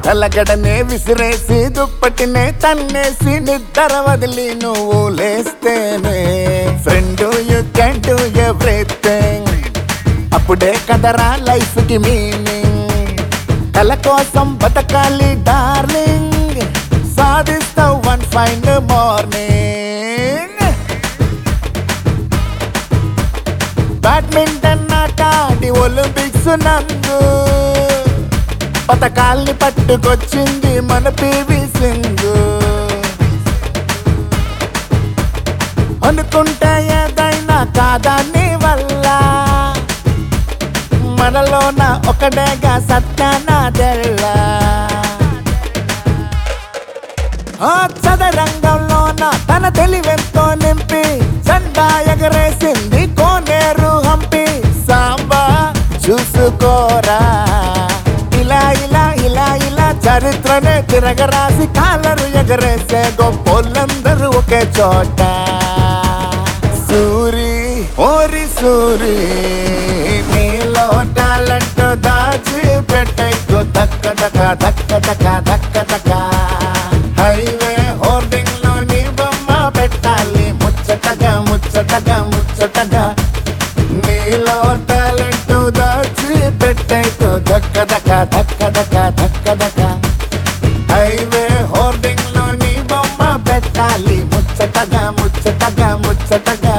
తలగడనే విసిరేసి దుప్పటినే తన్నేసి నిద్ర వదిలి నువ్వు లేస్తేనే friend you can do everything అప్పుడే కదరా లైఫ్ కి మీనింగ్ కల కోసం బతకాలి డార్లింగ్ సాధిస్తావు వన్ ఫైన్ మార్నింగ్ బ్యాడ్మింటన్ ఆట ఆడి ఒలింపిక్స్ నందు పథకాల్ని పట్టుకొచ్చింది మన పివి సింధు అనుకుంటే ఏదైనా కాదా నీ వల్ల మనలోన ఒకడేగా సత్యానాదెళ్ళ ఆ చదరంగంలోన తన తెలివెంతో నింపి జెండా ఎగరేసింది కోనేరు హంపి సాంబా చూసుకోరా ఇలా ఇలా ఇలా ఇలా చరిత్రనే తిరగరాసి కాలరు ఎగరేసే గొప్పోళ్ళందరూ ఒకే చోట సూరి ఓరి సూరి నీలో టాలెంట్ దాచి పెట్టకు దక్క దక్క దక్క దక్క దక్క దక్క హైవే హోర్డింగ్ లో నీ బొమ్మ పెట్టాలి ముచ్చటగా ముచ్చటగా ముచ్చటగా నీలో టాలెంట్ దాచి పెట్టకు దక్క దక్క దక్క దక్క దక్క దక్క హైవే హోర్డింగ్ లో నీ బొమ్మ పెట్టాలి ముచ్చటగా ముచ్చటగా ముచ్చటగా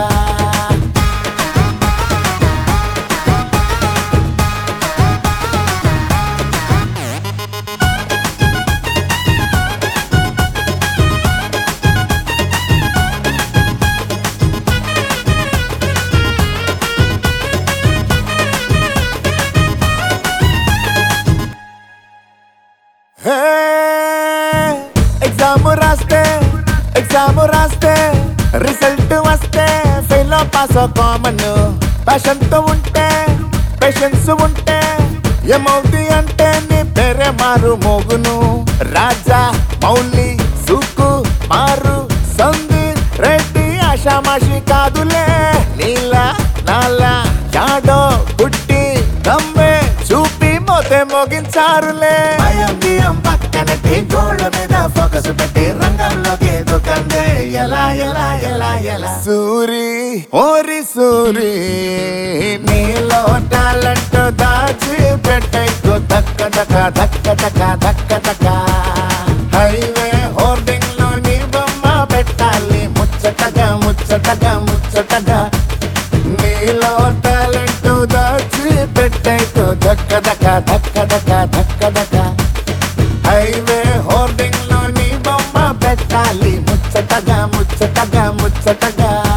హే ఎగ్జామ్ రాస్తే ఎగ్జామ్ రాస్తే రిజల్ట్ వస్తే ఫెయిల్ పాస్ కామన్ ప్యాషన్ తో ఉంటే పేషెన్స్ ఉంటే ఏమవుతుంది అంటే నీ పేరే మారు మోగును రాజా మౌలి సుకు మారు సంధి రెడ్డి ఆషామాషి కాదులే నీలా నాలా జాడో పుట్టి దమ్మే చూపి మోతే మోగించారులే భయం బియ్యం పక్కనటి గోళ్ళ మీద ఫోకస్ పెట్టి రంగంలోకి దూకందే ఎలా ఎలా ఎలా ఎలా సూరి ఓరి సూరి నీలో టాలెంట్ దాచి పెట్టకు దక్క దక్క దక్క దక్క దక్క దక్క హైవే హోర్డింగ్ లో నీ బొమ్మ పెట్టాలి ముచ్చటగా ముచ్చటగా ముచ్చటగా నీలో టాలెంట్ దాచి పెట్టకు దక్క దక్క దక్క దక్క దక్క దక్క హైవే హోర్డింగ్ లో నీ బొమ్మ పెట్టాలి ముచ్చటగా ముచ్చటగా ముచ్చటగా